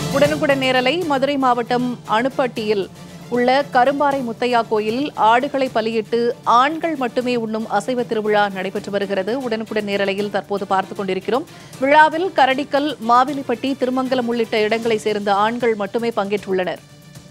உடனுக்குடன் நேரலை மதுரை மாவட்டம் அணுப்பட்டியில் உள்ள கரும்பாறை முத்தையா கோயிலில் ஆடுகளை பலியிட்டு ஆண்கள் மட்டுமே உண்ணும் அசைவ திருவிழா நடைபெற்று வருகிறது உடனுக்குடன் நேரலையில் தற்போது பார்த்துக் கொண்டிருக்கிறோம் விழாவில் கரடிக்கல் மாவிலிப்பட்டி திருமங்கலம் உள்ளிட்ட இடங்களைச் சேர்ந்த ஆண்கள் மட்டுமே பங்கேற்றுள்ளனர்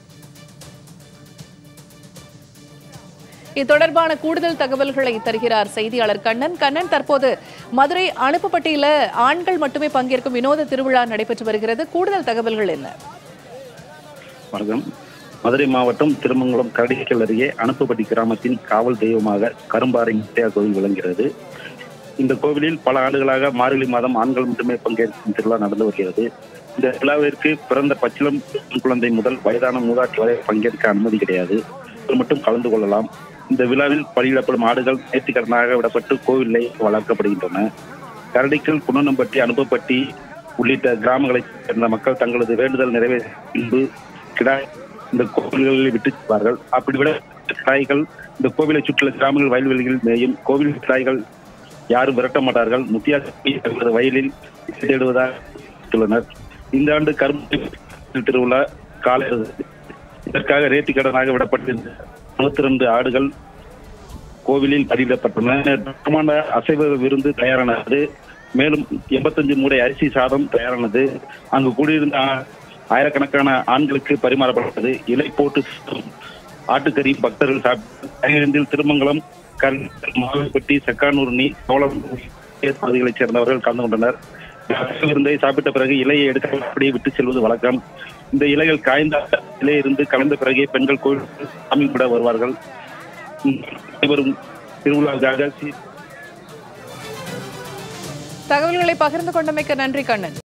இது தொடர்பான கூடுதல் தகவல்களை தருகிறார் செய்தியாளர் கண்ணன் கண்ணன் தற்போது மதுரை அனுப்பப்பட்டியில ஆண்கள் மட்டுமே பங்கேற்கும் வினோத திருவிழா நடைபெற்று வருகிறது கூடுதல் தகவல்கள் என்ன வணக்கம் மதுரை மாவட்டம் திருமங்கலம் கரடிக்கல் அருகே அனுப்பப்பட்டி கிராமத்தின் காவல் தெய்வமாக கரும்பாறை முத்தையா கோவில் விளங்குகிறது இந்த கோவிலில் பல ஆண்டுகளாக மார்கழி மாதம் ஆண்கள் மட்டுமே பங்கேற்கும் திருவிழா நடந்து வருகிறது இந்த விழாவிற்கு பிறந்த பச்சிலம் பெண் குழந்தை முதல் வயதான மூதாட்டி வரை பங்கேற்க அனுமதி கிடையாது இவர்கள் மட்டும் கலந்து கொள்ளலாம் இந்த விழாவில் பலியிடப்படும் ஆடுகள் நேர்த்திக்கடனாக விடப்பட்டு கோவிலை வளர்க்கப்படுகின்றன கரடிக்கல் குணனம்பட்டி அனுப்பப்பட்டி உள்ளிட்ட கிராமங்களைச் சேர்ந்த மக்கள் தங்களது வேண்டுதல் நிறைவேற்ற பின்பு கிடாய் இந்த கோவில்களில் விட்டு செல்வார்கள் அப்படி விட கிடாய்கள் இந்த கோவிலை சுற்றியுள்ள கிராமங்கள் வயல்வெளிகளில் மேயும் கோவில் கிடாய்கள் யாரும் விரட்ட மாட்டார்கள் முத்தியாசி தங்களது வயலில் தேடுவதாக தெரிவித்துள்ளனர் இந்த ஆண்டு கரும்பு திருவிழா காலை இதற்காக ரேட்டு கடனாக விடப்பட்டிருந்த இருபத்தி ரெண்டு ஆடுகள் கோவிலில் பதிவிடப்பட்டுள்ளன பிரமாண்ட அசைவ விருந்து தயாரானது மேலும் எண்பத்தஞ்சு மூடை அரிசி சாதம் தயாரானது அங்கு கூடியிருந்த ஆ- ஆயிரக்கணக்கான ஆண்களுக்கு பரிமாறப்பட்டது இலை போட்டு சுடும் ஆட்டுக்கறி பக்தர்கள் சாப்பிட்டு திருமங்கலம் கருங்கல் மாவிப்பட்டி செக்கானூர்னி சோளம் பகுதிகளைச் சேர்ந்தவர்கள் கலந்து கொண்டனர் அசைவ விருந்தை சாப்பிட்ட பிறகு இலையை எடுக்க அப்படியே விட்டு செல்வது வழக்கம் இந்த இலைகள் காய்ந்த இலையிலிருந்து கலந்த பிறகே பெண்கள் கோயில் சாமி கூட வருவார்கள் நடைபெறும் திருவிழாவுக்காக சி- தகவல்களை பகிர்ந்து கொண்டமைக்கு நன்றி கண்ணன்